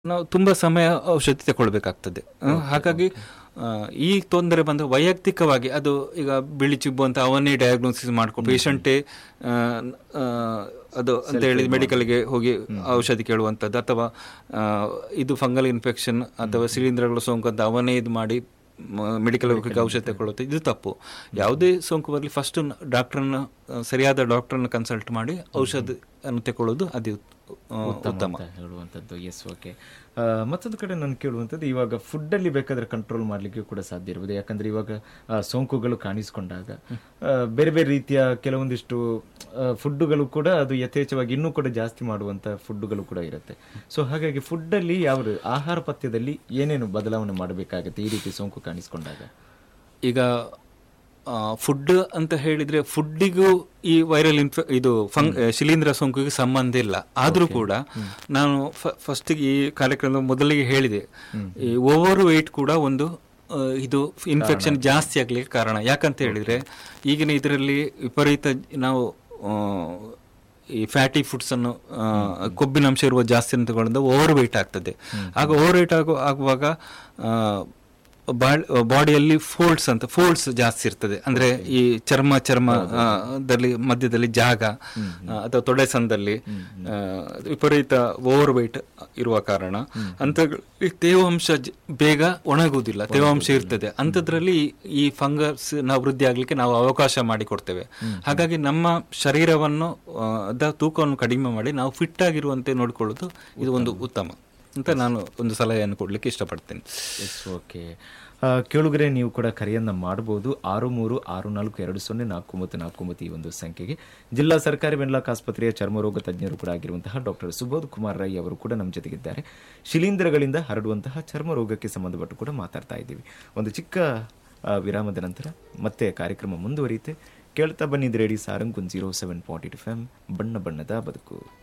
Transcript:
ನಾವು ತುಂಬ ಸಮಯ ಔಷಧಿ ತಗೊಳ್ಬೇಕಾಗ್ತದೆ ಆ, ಹಾಗಾಗಿ ಆ, ಈ ತೊಂದರೆ ಬಂದು ವೈಯಕ್ತಿಕವಾಗಿ ಅದು ಈಗ ಬಿಳಿ ಚಿಬ್ಬು ಅಂತ ಅವನ್ನೇ ಡಯಾಗ್ನೋಸಿಸ್ ಮಾಡ್ಕೊ ಪೇಷಂಟೇ ಅದು ಅಂತ ಹೇಳಿ ಮೆಡಿಕಲ್ಗೆ ಹೋಗಿ ಔಷಧಿ ಕೇಳುವಂಥದ್ದು ಅಥವಾ ಆ, ಇದು ಫಂಗಲ್ ಇನ್ಫೆಕ್ಷನ್ ಅಥವಾ ಶಿಲೀಂಧ್ರಗಳು ಸೋಂಕು ಅಂತ ಅವನೇ ಇದು ಮಾಡಿ ಮೆಡಿಕಲ್ ಔಷಧಿ ತಗೊಳ್ಳುತ್ತೆ ಇದು ತಪ್ಪು ಯಾವುದೇ ಸೋಂಕು ಬರಲಿ ಫಸ್ಟ್ ಡಾಕ್ಟರ್ನ ಸರಿಯಾದ ಡಾಕ್ಟರ್ನ ಕನ್ಸಲ್ಟ್ ಮಾಡಿ ಔಷಧ ಅನ್ನು ತಗೊಳ್ಳೋದು ಅದು ಆ, ಉತ್ತಮ ಅಂತ ಹೇಳುವಂಥದ್ದು ಎಸ್ ಓಕೆ ಮತ್ತೊಂದು ಕಡೆ ನಾನು ಕೇಳುವಂಥದ್ದು ಇವಾಗ ಫುಡ್ಡಲ್ಲಿ ಬೇಕಾದ್ರೆ ಕಂಟ್ರೋಲ್ ಮಾಡಲಿಕ್ಕೆ ಕೂಡ ಸಾಧ್ಯ ಇರ್ಬೋದು ಯಾಕಂದ್ರೆ ಇವಾಗ ಆ, ಸೋಂಕುಗಳು ಕಾಣಿಸ್ಕೊಂಡಾಗ ಆ, ಬೇರೆ ಬೇರೆ ರೀತಿಯ ಕೆಲವೊಂದಿಷ್ಟು ಫುಡ್ಡುಗಳು ಕೂಡ ಅದು ಯಥೇಚ್ಛವಾಗಿ ಇನ್ನೂ ಕೂಡ ಜಾಸ್ತಿ ಮಾಡುವಂಥ ಫುಡ್ಡುಗಳು ಕೂಡ ಇರುತ್ತೆ ಸೊ ಹಾಗಾಗಿ ಫುಡ್ಡಲ್ಲಿ ಯಾವ ಆಹಾರ ಪಥ್ಯದಲ್ಲಿ ಏನೇನು ಬದಲಾವಣೆ ಮಾಡಬೇಕಾಗುತ್ತೆ ಈ ರೀತಿ ಸೋಂಕು ಕಾಣಿಸ್ಕೊಂಡಾಗ ಈಗ ಫುಡ್ ಅಂತ ಹೇಳಿದ್ರೆ ಫುಡ್ಡಿಗೂ ಈ ವೈರಲ್ ಇನ್ಫೆ ಇದು ಫಂಗ್ ಶಿಲೀಂಧ್ರ ಸೋಂಕಿಗೆ ಸಂಬಂಧ ಇಲ್ಲ ಆದರೂ ಕೂಡ ನಾನು ಫಸ್ಟಿಗೆ ಈ ಕಾರ್ಯಕ್ರಮದ ಮೊದಲಿಗೆ ಹೇಳಿದೆ ಈ ಓವರ್ ವೆಯ್ಟ್ ಕೂಡ ಒಂದು ಆ, ಇದು ಇನ್ಫೆಕ್ಷನ್ ಜಾಸ್ತಿ ಆಗ್ಲಿಕ್ಕೆ ಕಾರಣ ಯಾಕಂತ ಹೇಳಿದ್ರೆ ಈಗಿನ ಇದರಲ್ಲಿ ವಿಪರೀತ ನಾವು ಆ, ಈ ಫ್ಯಾಟಿ ಫುಡ್ಸ್ ಅನ್ನು ಆ, ಕೊಬ್ಬಿನಾಂಶ ಇರುವ ಜಾಸ್ತಿ ಅಂತ ತಗೊಂಡು ಓವರ್ ವೆಯ್ಟ್ ಆಗ್ತದೆ ಆಗ ಓವರ್ ವೆಯ್ಟ್ ಆಗು ಆಗುವಾಗ ಆ, ಬಾಡಿಯಲ್ಲಿ ಫೋಲ್ಡ್ಸ್ ಅಂತ ಫೋಲ್ಡ್ಸ್ ಜಾಸ್ತಿ ಇರ್ತದೆ ಅಂದ್ರೆ ಈ ಚರ್ಮ ಚರ್ಮ ಆ, ದಲ್ಲಿ ಮಧ್ಯದಲ್ಲಿ ಜಾಗ ಆ, ಅಥವಾ ತೊಡೆ ಸಂದಲ್ಲಿ ಆ, ವಿಪರೀತ ಓವರ್ ವೆಯ್ಟ್ ಇರುವ ಕಾರಣ ಅಂತ ತೇವಾಂಶ ಜ- ಬೇಗ ಒಣಗುವುದಿಲ್ಲ ತೇವಾಂಶ ಇರ್ತದೆ ಅಂಥದ್ರಲ್ಲಿ ಈ ಫಂಗಸ್ ನಾವು ವೃದ್ಧಿ ಆಗ್ಲಿಕ್ಕೆ ನಾವು ಅವಕಾಶ ಮಾಡಿಕೊಡ್ತೇವೆ ಹಾಗಾಗಿ ನಮ್ಮ ಶರೀರವನ್ನು ಆ, ದ ತೂಕವನ್ನು ಕಡಿಮೆ ಮಾಡಿ ನಾವು ಫಿಟ್ ಆಗಿರುವಂತೆ ನೋಡಿಕೊಳ್ಳೋದು ಇದು ಒಂದು ಉತ್ತಮ ಅಂತ ನಾನು ಒಂದು ಸಲಹೆಯನ್ನು ಕೊಡ್ಲಿಕ್ಕೆ ಇಷ್ಟಪಡ್ತೇನೆ ಎಸ್ ಓಕೆ ಕೇಳುಗರೆ ನೀವು ಕೂಡ ಕರೆಯನ್ನ ಮಾಡಬಹುದು ಆರು ಮೂರು ಆರು ನಾಲ್ಕು ಎರಡು ಸೊನ್ನೆ ನಾಲ್ಕು ಒಂಬತ್ತು ನಾಲ್ಕು ಒಂಬತ್ತು ಈ ಒಂದು ಸಂಖ್ಯೆಗೆ ಜಿಲ್ಲಾ ಸರ್ಕಾರಿ ವೆನ್ಲಾಕ್ ಆಸ್ಪತ್ರೆಯ ಚರ್ಮರೋಗ ತಜ್ಞರು ಕೂಡ ಆಗಿರುವಂತಹ ಡಾಕ್ಟರ್ ಸುಬೋಧ್ ಕುಮಾರ್ ರೈ ಅವರು ಕೂಡ ನಮ್ಮ ಜೊತೆಗಿದ್ದಾರೆ ಶಿಲೀಂಧ್ರಗಳಿಂದ ಹರಡುವಂತಹ ಚರ್ಮ ರೋಗಕ್ಕೆ ಸಂಬಂಧಪಟ್ಟು ಕೂಡ ಮಾತಾಡ್ತಾ ಇದ್ದೀವಿ ಒಂದು ಚಿಕ್ಕ ಆ, ವಿರಾಮದ ನಂತರ ಮತ್ತೆ ಕಾರ್ಯಕ್ರಮ ಮುಂದುವರಿಯುತ್ತೆ ಕೇಳ್ತಾ ಬನ್ನಿದ್ರೆ radio Sarang zero seven point eight F M ಬಣ್ಣ ಬಣ್ಣದ ಬದುಕು